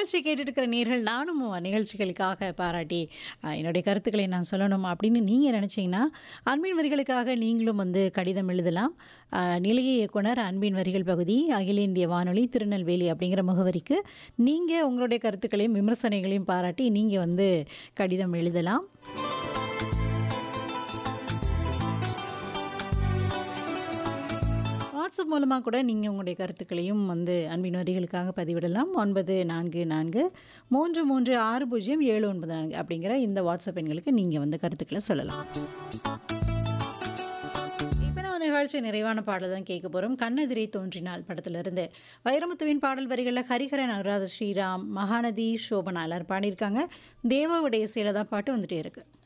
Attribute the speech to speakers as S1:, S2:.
S1: நிகழ்ச்சி கேட்டுட்டு இருக்கிற நேர்கள் நானும் நிகழ்ச்சிகளுக்காக பாராட்டி அஹ், என்னுடைய கருத்துக்களை நான் சொல்லணும் அப்படின்னு நீங்கள் நினச்சிங்கன்னா அன்பின் வரிகளுக்காக நீங்களும் வந்து கடிதம் எழுதலாம் அஹ், நிலைய இயக்குனர் அன்பின் வரிகள் பகுதி அகில இந்திய வானொலி திருநெல்வேலி அப்படிங்கிற முகவரிக்கு நீங்கள் உங்களுடைய கருத்துக்களையும் விமர்சனைகளையும் பாராட்டி நீங்கள் வந்து கடிதம் எழுதலாம் வாட்ஸ்அப் மூலமாக கூட நீங்கள் உங்களுடைய கருத்துக்களையும் வந்து அன்பின் வரிகளுக்காக பதிவிடலாம் ஒன்பது நான்கு நான்கு மூன்று மூன்று ஆறு பூஜ்ஜியம் ஏழு ஒன்பது நான்கு அப்படிங்கிற இந்த வாட்ஸ்அப் எண்களுக்கு நீங்கள் வந்து கருத்துக்களை சொல்லலாம் இப்போ நம்ம நிகழ்ச்சி நிறைவான பாடல் தான் கேட்க போகிறோம் கண்ணெதிரே தோன்றினால் படத்திலிருந்து வைரமுத்துவின் பாடல் வரிகளில் ஹரிஹரன் அனுராத ஸ்ரீராம் மகாநதி சோபனா எல்லாரும் பாடியிருக்காங்க தேவாவுடைய சேலை தான் பாட்டு வந்துட்டே இருக்குது